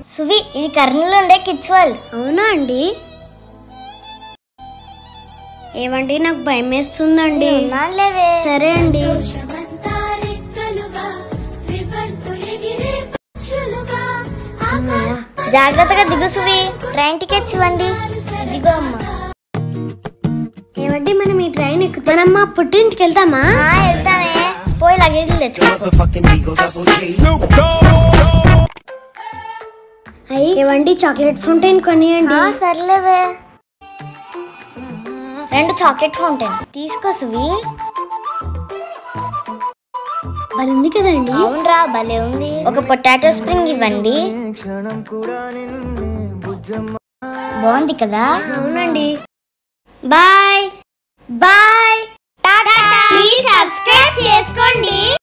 సువి ఇది కర్నూలు ఉండే కిడ్స్ వరల్డ్ అవునా అండి ఏమండి నాకు భయం వేస్తుందండి ఉన్నాను లేవే సరే అండి జాగ్రత్తగా దిగు సువి ట్రైన్ టికెట్స్ ఇవ్వండి ఇదిగో అమ్మా ఏమండి మనం ఈ ట్రైన్ ఎక్కుతానమ్మా పుట్టింటికి వెళ్తామా ఆ, వెళ్తానే పోయి లగేజ్ తెచ్చు అయ్యి ఏవండి చాక్లెట్ ఫౌంటైన్ కొనియండి ఆ, సర్లేవే రెండు చాక్లెట్ ఫౌంటైన్ తీసుకో సువి మరి ఉంది కదండి అవునరా భలే ఉంది ఒక పొటాటో స్ప్రింగ్ ఇవ్వండి బాగుంది కదా అవునండి bye bye tata please subscribe చేసుకోండి